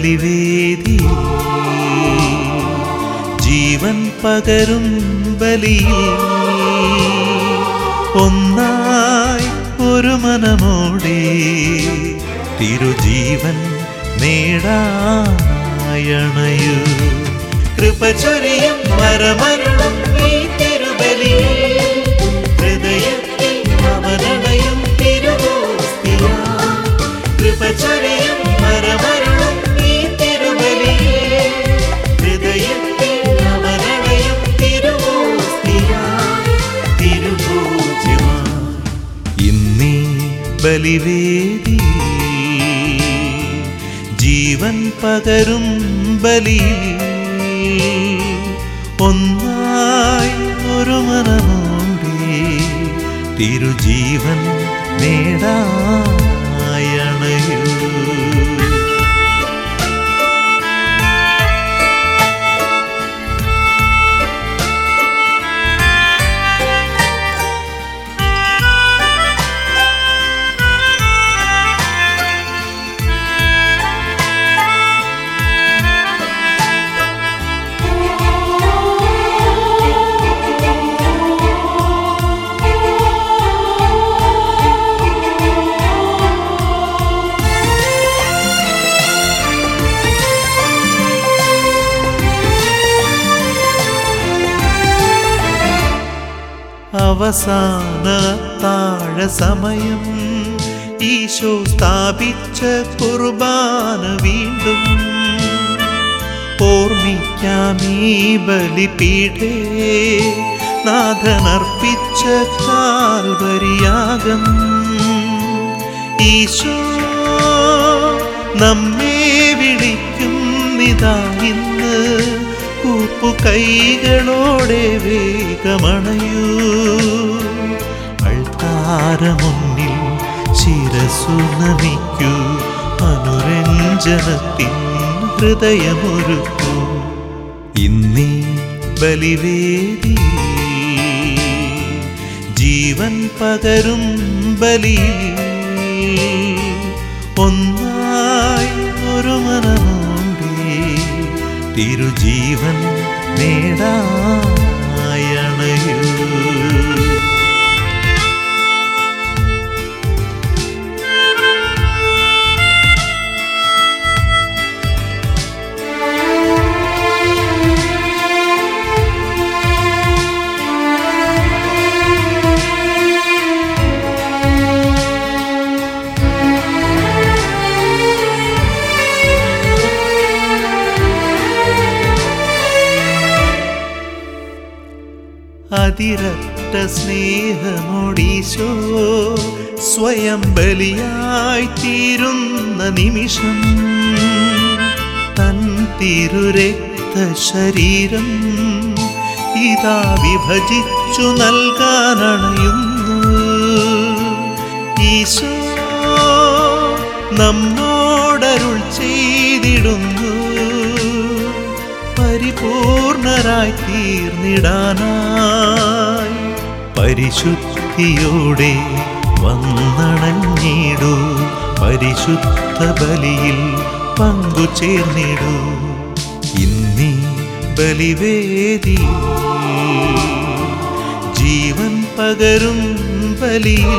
ബലിവേദി ജീവൻ പകരും ബലിയിൽ ഒന്നായി ഒരു മനമോടെ തിരുജീവൻ നേടായണയു കൃപ ചൊരിയും മരമരുളും ഈ തിരുബലിയിൽ ഹൃദയത്തിൽ അവനണയും തിരുവോസ്തിയ കൃപ ചൊരിയും മരമരുളും ഈ തിരുബലിയിൽ ഹൃദയത്തിൽ അവനണയും തിരുവോസ്തിയ തിരുഭോജ്യമായി ഇന്നീ ബലിവേദി ജീവൻ പകരും ബലി ഒന്നായി ഒരു മനമോടെ തിരുജീവൻ നേടായണയൂ അവസാന താഴ സമയം ഈശോ സ്ഥാപിച്ച കുർബാന വീണ്ടും ഓർമ്മിക്കാം ഈ ബലിപീഠേ നാഥനർപ്പിച്ച കാൽവരിയാകം ഈശോ നമ്മെ വിളിക്കുന്നിതാ ഇന്ന് കൂപ്പു കൈകളോടെ വേഗമണയൂ അൾത്താരമുന്നിൽ ശിരസു നമിക്കൂ അനുരഞ്ജനത്തിൻ ഹൃദയമൊരുക്കൂ ഇന്നീ ബലിവേദി ജീവൻ പകരും ബലി ഒന്നായി ഒരു മനമോടെ തിരുജീവൻ നേടായണയൂ അതിരറ്റ സ്നേഹമോടീശോ സ്വയം ബലിയായി തീരുന്ന നിമിഷം തൻ തിരുരക്ത ശരീരം ഇതാ വിഭജിച്ചു നൽകാനണയുന്നു ഈശോ നമ്മോടരുൾ ചെയ്തിടുന്നു പരിപൂർണരായി തീർന്നിടാനായി പരിശുദ്ധിയോടെ വന്നണഞ്ഞിടൂ പരിശുദ്ധ ബലിയിൽ പങ്കുചേർന്നിടൂ ഇന്നീ ബലിവേദി ജീവൻ പകരും ബലിയിൽ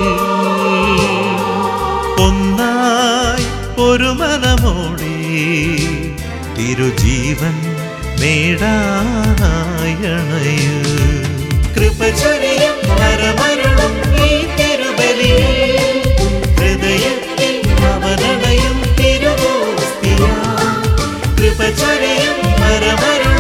ഒന്നായി ഒരു മനമോടെ തിരുജീവൻ നേടായണയു കൃപ ചൊരിയും മരമരുളും ഈ തിരുബലിയിൽ ഹൃദയത്തിൽ അവനണയും തിരുവോസ്തിയ കൃപ ചൊരിയും മരമരുളും